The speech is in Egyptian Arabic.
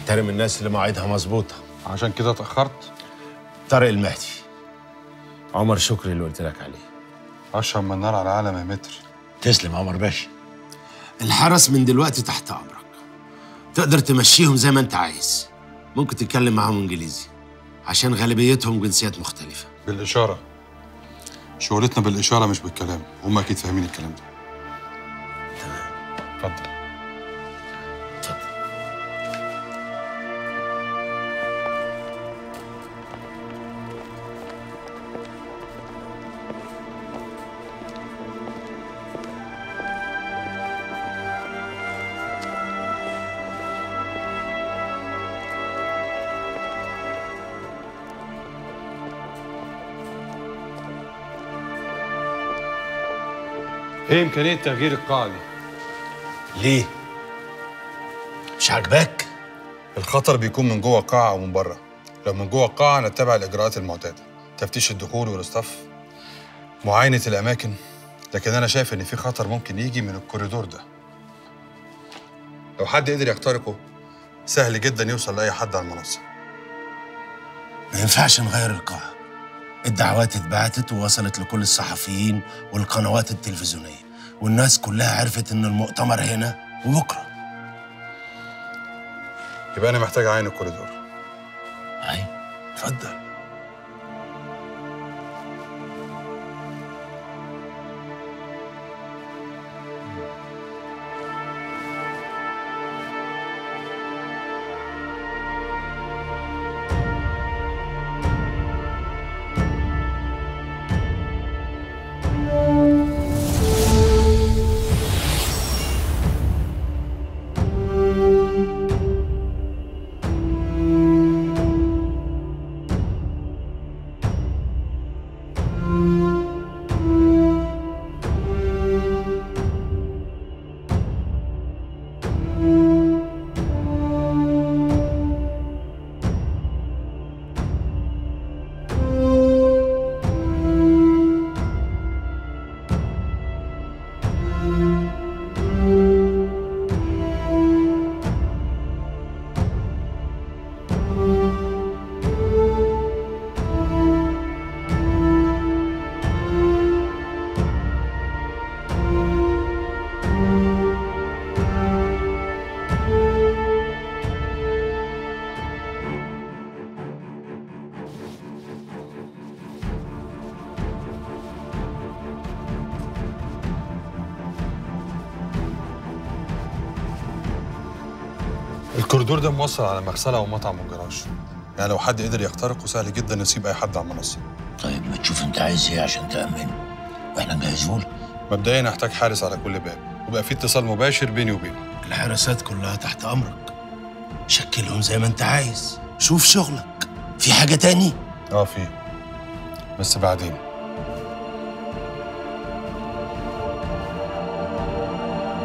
احترم الناس اللي مواعيدها مظبوطه عشان كده اتاخرت طارق المهدي عمر شكري اللي قلت لك عليه اشرب من النار على العالم يا متر تسلم عمر باشا الحرس من دلوقتي تحت امرك تقدر تمشيهم زي ما انت عايز ممكن تتكلم معاهم انجليزي عشان غالبيتهم جنسيات مختلفه بالاشاره شغلتنا بالاشاره مش بالكلام هم اكيد فاهمين الكلام ده اتفضل اتفضل ايه امكانيه تغيير القاعه دي ليه مش عاجباك الخطر بيكون من جوه القاعه او من بره لو من جوه القاعه نتبع الاجراءات المعتاده تفتيش الدخول والاصطف معاينه الاماكن لكن انا شايف ان في خطر ممكن يجي من الكوريدور ده لو حد قدر يخترقه سهل جدا يوصل لاي حد على المنصه ما ينفعش نغير القاعة الدعوات اتبعتت ووصلت لكل الصحفيين والقنوات التلفزيونية والناس كلها عرفت ان المؤتمر هنا وبكرة يبقى انا محتاج اعاين الكوريدور اي اتفضل الكوريدور ده موصل على مغسله ومطعم وجراج يعني لو حد قدر يخترقه سهل جدا يصيب اي حد على المنصه طيب ما تشوف انت عايز ايه عشان تأمنه واحنا نجهزه لك مبدئيا هحتاج حارس على كل باب ويبقى في اتصال مباشر بيني وبينه الحراسات كلها تحت امرك شكلهم زي ما انت عايز شوف شغلك في حاجة تاني اه في بس بعدين